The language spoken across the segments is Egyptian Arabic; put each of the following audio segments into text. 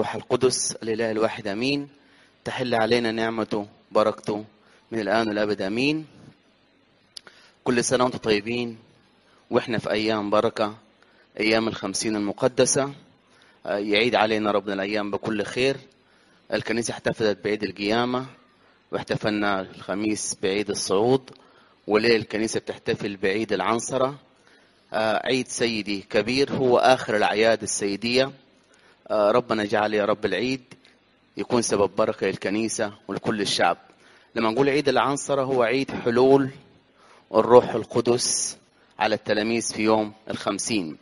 روح القدس الإله الواحد أمين تحل علينا نعمته بركته من الآن والأبد أمين كل سنة وأنتم طيبين وإحنا في أيام بركة أيام الخمسين المقدسة آه، يعيد علينا ربنا الأيام بكل خير الكنيسة احتفلت بعيد القيامة واحتفلنا الخميس بعيد الصعود وليل الكنيسة بتحتفل بعيد العنصرة آه، عيد سيدي كبير هو آخر الأعياد السيدية آه، ربنا جعل يا رب العيد يكون سبب بركة للكنيسة ولكل الشعب لما نقول عيد العنصرة هو عيد حلول الروح القدس على التلاميذ في يوم الخمسين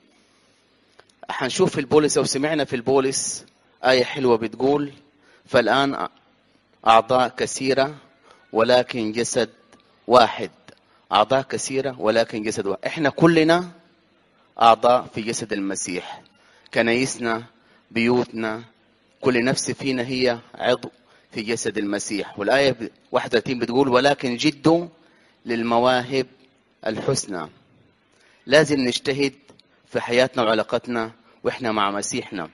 حنشوف في البولس أو سمعنا في البولس آية حلوة بتقول فالآن أعضاء كثيرة ولكن جسد واحد أعضاء كثيرة ولكن جسد واحد إحنا كلنا أعضاء في جسد المسيح كنايسنا بيوتنا كل نفس فينا هي عضو في جسد المسيح والآية 31 بتقول ولكن جدوا للمواهب الحسنى لازم نجتهد في حياتنا وعلاقتنا واحنا مع مسيحنا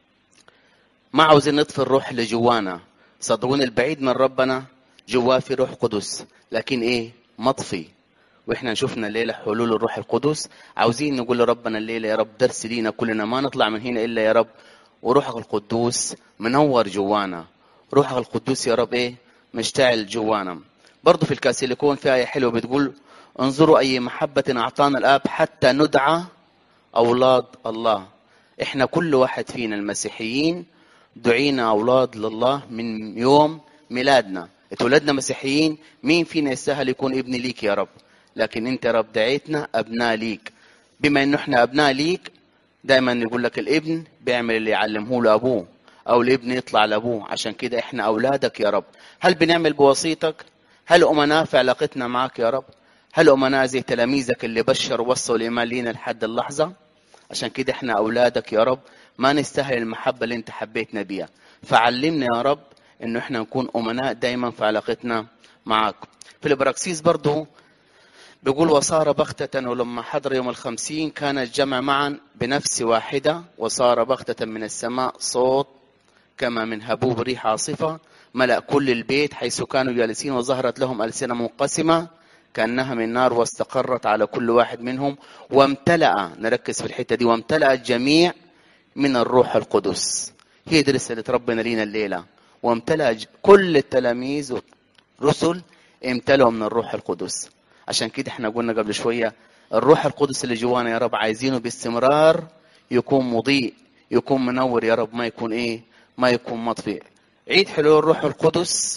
ما عاوزين نطفي الروح اللي جوانا صدقوني البعيد من ربنا جواه في روح قدس لكن ايه مطفي واحنا شفنا الليله حلول الروح القدس عاوزين نقول لربنا الليله يا رب درس لينا كلنا ما نطلع من هنا الا يا رب وروحك القدوس منور جوانا روحك القدوس يا رب ايه مشتعل جوانا برضه في الكاسيليكون في آية حلوة بتقول انظروا أي محبة أعطانا الآب حتى ندعى أولاد الله إحنا كل واحد فينا المسيحيين دعينا أولاد لله من يوم ميلادنا اتولدنا مسيحيين مين فينا يستاهل يكون ابن ليك يا رب لكن انت يا رب دعيتنا ابناء ليك بما انه احنا ابناء ليك دايما يقول لك الابن بيعمل اللي يعلمه له ابوه او الابن يطلع لابوه عشان كده احنا اولادك يا رب هل بنعمل بوسيطك هل امناء في علاقتنا معك يا رب هل امناء زي تلاميذك اللي بشروا وصلوا الايمان لينا لحد اللحظه عشان كده احنا اولادك يا رب ما نستاهل المحبه اللي انت حبيتنا بيها فعلمنا يا رب انه احنا نكون امناء دايما في علاقتنا معك في البراكسيس برضه بيقول وصار بغتة ولما حضر يوم الخمسين كان الجمع معا بنفس واحدة وصار بغتة من السماء صوت كما من هبوب ريح عاصفة ملأ كل البيت حيث كانوا جالسين وظهرت لهم ألسنة منقسمة كأنها من نار واستقرت على كل واحد منهم وامتلأ نركز في الحتة دي وامتلأ الجميع من الروح القدس هي دي رسالة ربنا لينا الليلة وامتلأ ج- كل التلاميذ والرسل امتلأوا من الروح القدس عشان كده احنا قلنا قبل شوية الروح القدس اللي جوانا يا رب عايزينه باستمرار يكون مضيء يكون منور يا رب ما يكون ايه ما يكون مطفئ عيد حلول الروح القدس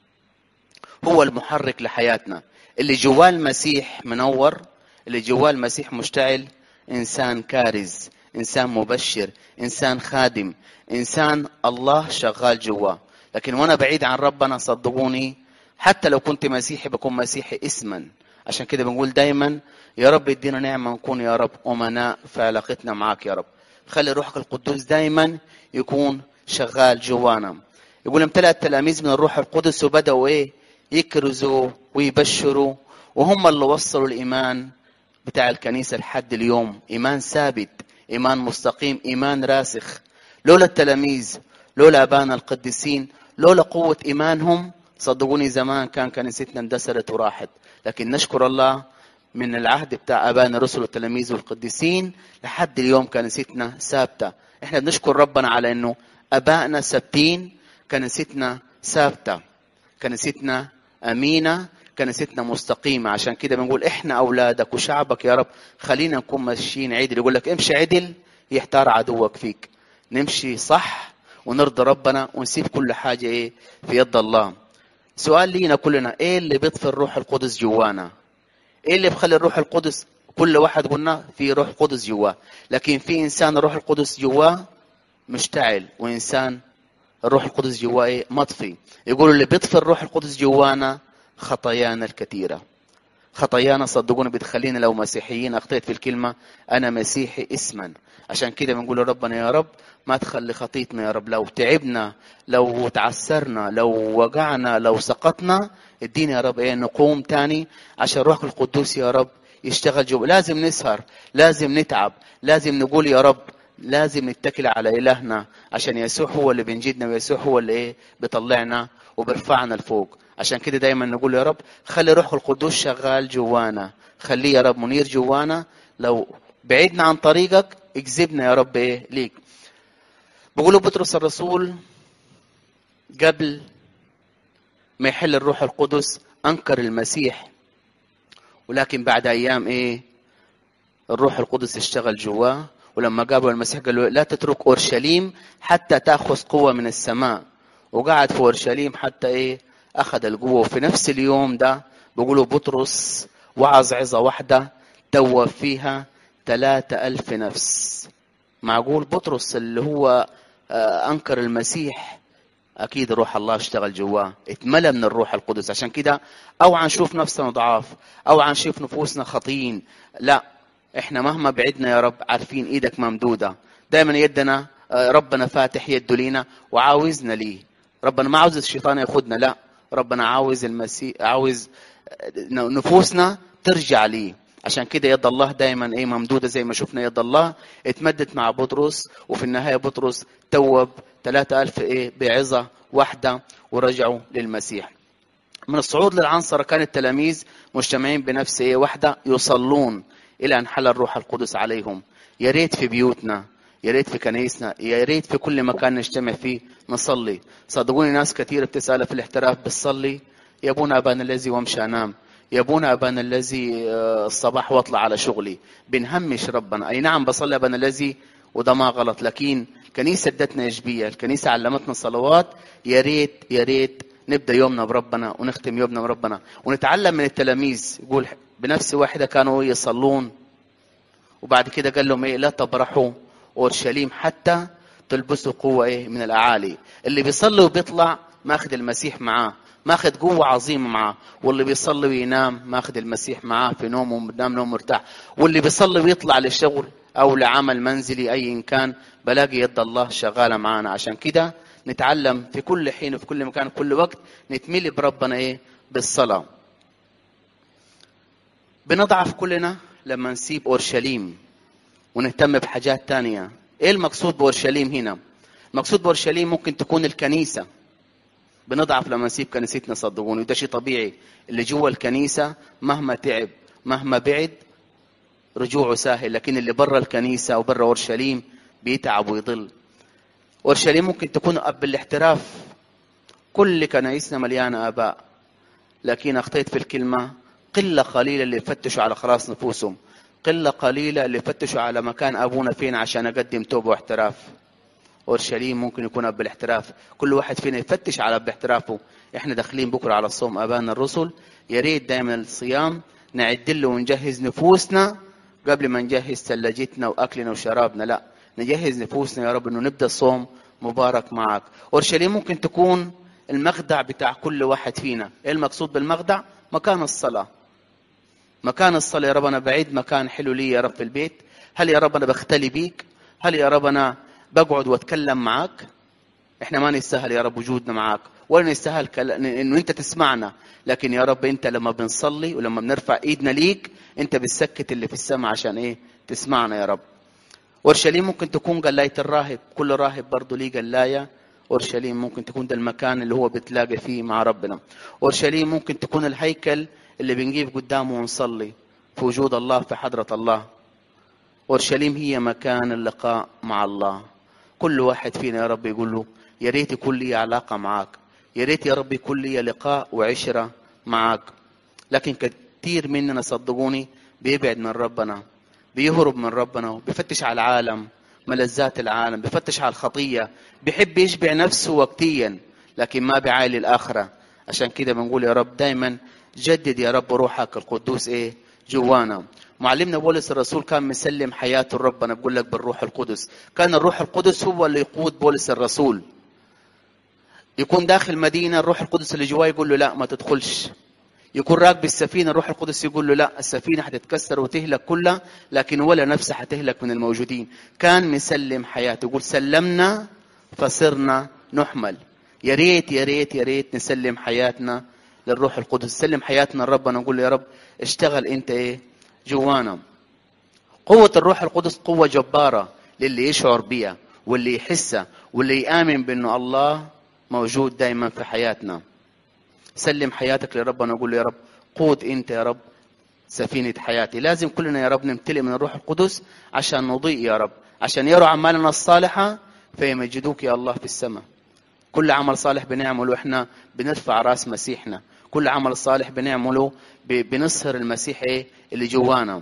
هو المحرك لحياتنا اللي جواه المسيح منور اللي جواه المسيح مشتعل انسان كارز انسان مبشر انسان خادم انسان الله شغال جواه لكن وانا بعيد عن ربنا صدقوني حتى لو كنت مسيحي بكون مسيحي اسما عشان كده بنقول دايما يا رب ادينا نعمه نكون يا رب امناء في علاقتنا معك يا رب خلي روحك القدوس دايما يكون شغال جوانا يقول امتلأ التلاميذ من الروح القدس وبدأوا ايه يكرزوا ويبشروا وهم اللي وصلوا الايمان بتاع الكنيسه لحد اليوم ايمان ثابت ايمان مستقيم ايمان راسخ لولا التلاميذ لولا ابانا القديسين لولا قوه ايمانهم صدقوني زمان كان كنيستنا اندثرت وراحت لكن نشكر الله من العهد بتاع ابانا الرسل والتلاميذ والقديسين لحد اليوم كنيستنا ثابته احنا بنشكر ربنا على انه ابائنا ثابتين كنيستنا ثابته كنيستنا امينه كنيستنا مستقيمه عشان كده بنقول احنا اولادك وشعبك يا رب خلينا نكون ماشيين عدل يقول لك امشي عدل يحتار عدوك فيك نمشي صح ونرضي ربنا ونسيب كل حاجه ايه في يد الله سؤال لينا كلنا ايه اللي بيطفي الروح القدس جوانا ايه اللي بخلي الروح القدس كل واحد قلنا في روح قدس جواه لكن في انسان الروح القدس جواه مشتعل وانسان الروح القدس جواه ايه مطفي يقولوا اللي بيطفي الروح القدس جوانا خطايانا الكثيره خطايانا صدقوني بتخلينا لو مسيحيين اخطيت في الكلمه انا مسيحي اسما عشان كده بنقول لربنا يا رب ما تخلي خطيتنا يا رب لو تعبنا لو تعسرنا لو وقعنا لو سقطنا ادينا يا رب ايه نقوم تاني عشان روحك القدوس يا رب يشتغل جوا لازم نسهر لازم نتعب لازم نقول يا رب لازم نتكل على إلهنا عشان يسوع هو اللي بينجدنا ويسوع هو اللي إيه بيطلعنا وبيرفعنا لفوق عشان كده دايما نقول يا رب خلي روح القدوس شغال جوانا خليه يا رب منير جوانا لو بعدنا عن طريقك اجذبنا يا رب ايه ليك بيقولوا بطرس الرسول قبل ما يحل الروح القدس انكر المسيح ولكن بعد ايام ايه الروح القدس اشتغل جواه ولما قابل المسيح قال له لا تترك اورشليم حتى تاخذ قوه من السماء وقعد في اورشليم حتى ايه اخذ القوه وفي نفس اليوم ده بيقولوا بطرس وعظ عظه واحده توب فيها ثلاثة ألف نفس معقول بطرس اللي هو أنكر المسيح أكيد روح الله اشتغل جواه اتملى من الروح القدس عشان كده أوعى نشوف نفسنا ضعاف أوعى نشوف نفوسنا خطيين لا احنا مهما بعدنا يا رب عارفين ايدك ممدودة دايما يدنا ربنا فاتح يده لينا وعاوزنا ليه ربنا ما عاوز الشيطان ياخدنا لا ربنا عاوز المسيح عاوز نفوسنا ترجع ليه عشان كده يد الله دايما ايه ممدوده زي ما شفنا يد الله اتمدت مع بطرس وفي النهايه بطرس توب 3000 ايه بعظه واحده ورجعوا للمسيح. من الصعود للعنصره كان التلاميذ مجتمعين بنفس ايه واحده يصلون الى ان حل الروح القدس عليهم. يا ريت في بيوتنا يا ريت في كنايسنا يا ريت في كل مكان نجتمع فيه نصلي صدقوني ناس كثير بتسال في الاحتراف بتصلي يا ابونا ابانا الذي وامشي انام يا ابونا ابانا الذي الصباح واطلع على شغلي بنهمش ربنا اي نعم بصلي ابانا الذي وده ما غلط لكن الكنيسه ادتنا ايجابيه الكنيسه علمتنا صلوات يا ريت يا ريت نبدا يومنا بربنا ونختم يومنا بربنا ونتعلم من التلاميذ يقول بنفس واحده كانوا يصلون وبعد كده قال لهم ايه لا تبرحوا اورشليم حتى تلبسوا قوه ايه من الاعالي اللي بيصلي وبيطلع ماخذ المسيح معاه ماخذ قوة عظيمة معاه واللي بيصلي وينام ماخذ المسيح معاه في نومه وبنام نوم مرتاح واللي بيصلي ويطلع للشغل أو لعمل منزلي أي كان بلاقي يد الله شغالة معانا عشان كده نتعلم في كل حين وفي كل مكان في كل وقت نتملي بربنا إيه بالصلاة بنضعف كلنا لما نسيب أورشليم ونهتم بحاجات تانية إيه المقصود بأورشليم هنا المقصود بأورشليم ممكن تكون الكنيسة بنضعف لما نسيب كنيستنا صدقوني وده شيء طبيعي اللي جوا الكنيسة مهما تعب مهما بعد رجوعه سهل لكن اللي برا الكنيسة وبرا أورشليم بيتعب ويضل أورشليم ممكن تكون أب الاحتراف كل كنايسنا مليانة آباء لكن أخطيت في الكلمة قلة قليلة اللي يفتشوا على خلاص نفوسهم قلة قليلة اللي يفتشوا على مكان أبونا فين عشان أقدم توبة واحتراف اورشليم ممكن يكون اب الاحتراف كل واحد فينا يفتش على اب احترافه احنا داخلين بكره على الصوم ابانا الرسل يا ريت دائما الصيام نعد له ونجهز نفوسنا قبل ما نجهز ثلاجتنا واكلنا وشرابنا لا نجهز نفوسنا يا رب انه نبدا الصوم مبارك معك اورشليم ممكن تكون المخدع بتاع كل واحد فينا ايه المقصود بالمخدع مكان الصلاه مكان الصلاه يا رب انا بعيد مكان حلو لي يا رب في البيت هل يا رب انا بختلي بيك هل يا رب انا بقعد واتكلم معاك احنا ما نستاهل يا رب وجودنا معاك ولا نستاهل كل... انه انت تسمعنا لكن يا رب انت لما بنصلي ولما بنرفع ايدنا ليك انت بتسكت اللي في السماء عشان ايه تسمعنا يا رب اورشليم ممكن تكون قلايه الراهب كل راهب برضه ليه قلايه اورشليم ممكن تكون ده المكان اللي هو بتلاقي فيه مع ربنا اورشليم ممكن تكون الهيكل اللي بنجيب قدامه ونصلي في وجود الله في حضره الله اورشليم هي مكان اللقاء مع الله كل واحد فينا يا رب يقول له يا ريت يكون لي علاقه معك يا ريت يا رب يكون لي لقاء وعشره معك لكن كثير مننا صدقوني بيبعد من ربنا بيهرب من ربنا وبيفتش على العالم ملذات العالم بيفتش على الخطيه بيحب يشبع نفسه وقتيا لكن ما بيعايل الاخره عشان كده بنقول يا رب دايما جدد يا رب روحك القدوس ايه جوانا معلمنا بولس الرسول كان مسلم حياته لربنا بقول لك بالروح القدس كان الروح القدس هو اللي يقود بولس الرسول يكون داخل مدينة الروح القدس اللي جواه يقول له لا ما تدخلش يكون راكب السفينة الروح القدس يقول له لا السفينة حتتكسر وتهلك كلها لكن ولا نفسها حتهلك من الموجودين كان مسلم حياته يقول سلمنا فصرنا نحمل يا ريت يا ريت يا ريت نسلم حياتنا للروح القدس نسلم حياتنا لربنا نقول له يا رب اشتغل انت ايه جوانا قوة الروح القدس قوة جبارة للي يشعر بيها واللي يحسها واللي يآمن بأنه الله موجود دائما في حياتنا سلم حياتك لربنا وقول له يا رب قود انت يا رب سفينة حياتي لازم كلنا يا رب نمتلئ من الروح القدس عشان نضيء يا رب عشان يروا أعمالنا الصالحة فيمجدوك يا الله في السماء كل عمل صالح بنعمله احنا بنرفع راس مسيحنا كل عمل صالح بنعمله بنصهر المسيح ايه اللي جوانا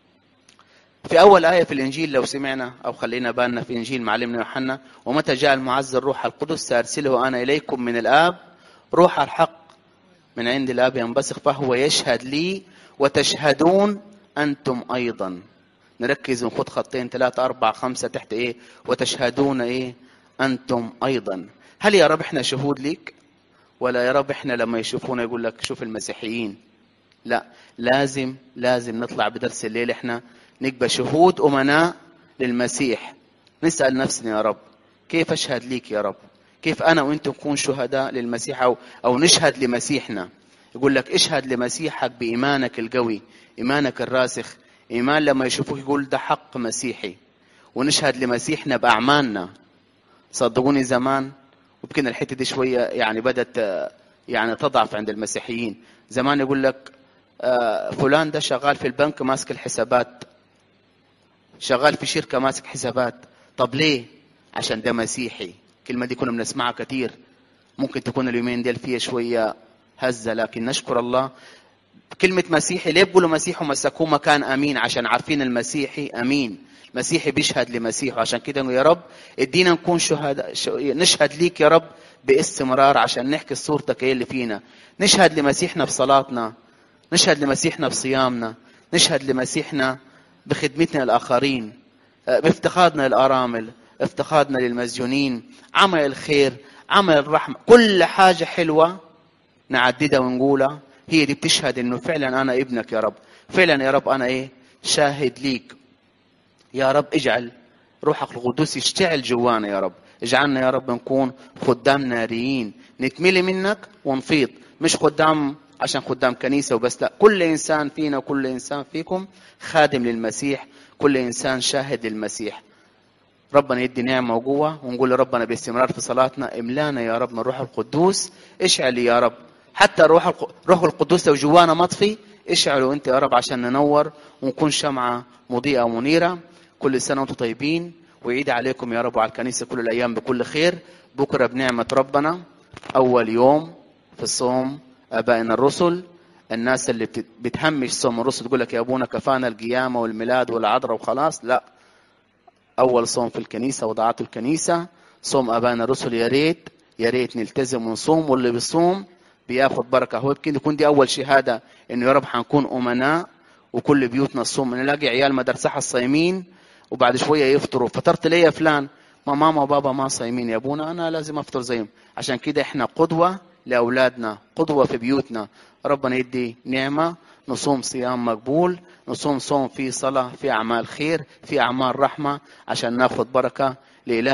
في أول آية في الإنجيل لو سمعنا أو خلينا بالنا في إنجيل معلمنا يوحنا ومتى جاء المعز الروح القدس سأرسله أنا إليكم من الآب روح الحق من عند الآب ينبثق فهو يشهد لي وتشهدون أنتم أيضا نركز ونخد خطين ثلاثة أربعة خمسة تحت إيه وتشهدون إيه أنتم أيضا هل يا رب إحنا شهود ليك ولا يا رب إحنا لما يشوفونا يقول لك شوف المسيحيين لا لازم لازم نطلع بدرس الليل إحنا نبقى شهود أمناء للمسيح نسأل نفسنا يا رب كيف أشهد ليك يا رب كيف أنا وأنتم نكون شهداء للمسيح أو, أو نشهد لمسيحنا يقول لك اشهد لمسيحك بإيمانك القوي إيمانك الراسخ إيمان لما يشوفوك يقول ده حق مسيحي ونشهد لمسيحنا بأعمالنا صدقوني زمان ويمكن الحتة دي شوية يعني بدأت يعني تضعف عند المسيحيين زمان يقول لك فلان ده شغال في البنك ماسك الحسابات شغال في شركة ماسك حسابات طب ليه عشان ده مسيحي الكلمة دي كنا بنسمعها كتير ممكن تكون اليومين ديل فيها شوية هزة لكن نشكر الله كلمة مسيحي ليه بيقولوا مسيح ومسكوه مكان أمين عشان عارفين المسيحي أمين مسيحي بيشهد لمسيحه عشان كده يا رب ادينا نكون شهداء نشهد ليك يا رب باستمرار عشان نحكي صورتك ايه اللي فينا نشهد لمسيحنا بصلاتنا نشهد لمسيحنا بصيامنا نشهد لمسيحنا بخدمتنا للآخرين بافتقادنا للأرامل افتقادنا للمسجونين عمل الخير عمل الرحمة كل حاجة حلوة نعددها ونقولها هي دي بتشهد انه فعلا انا ابنك يا رب فعلا يا رب انا ايه شاهد ليك يا رب اجعل روحك القدوس يشتعل جوانا يا رب اجعلنا يا رب نكون خدام ناريين نتملي منك ونفيض مش خدام عشان خدام كنيسة وبس لا كل إنسان فينا وكل إنسان فيكم خادم للمسيح كل إنسان شاهد للمسيح ربنا يدي نعمة وقوة ونقول لربنا باستمرار في صلاتنا املانا يا رب من روح القدوس اشعل يا رب حتى روح روح القدوس لو جوانا مطفي اشعلوا انت يا رب عشان ننور ونكون شمعة مضيئة ومنيرة كل سنة وانتم طيبين ويعيد عليكم يا رب وعلى الكنيسة كل الأيام بكل خير بكرة بنعمة ربنا أول يوم في الصوم ابائنا الرسل الناس اللي بتهمش صوم الرسل تقول لك يا ابونا كفانا القيامه والميلاد والعذراء وخلاص لا اول صوم في الكنيسه وضعته الكنيسه صوم ابائنا الرسل يا ريت يا ريت نلتزم ونصوم واللي بيصوم بياخد بركه هو يمكن يكون دي اول شهاده انه يا رب حنكون امناء وكل بيوتنا الصوم نلاقي عيال مدرسه الصايمين وبعد شويه يفطروا فطرت ليه يا فلان ما ماما وبابا ما صايمين يا ابونا انا لازم افطر زيهم عشان كده احنا قدوه لأولادنا قدوة في بيوتنا ربنا يدي نعمة نصوم صيام مقبول نصوم صوم فيه صلاة في أعمال خير في أعمال رحمة عشان ناخد بركة لإله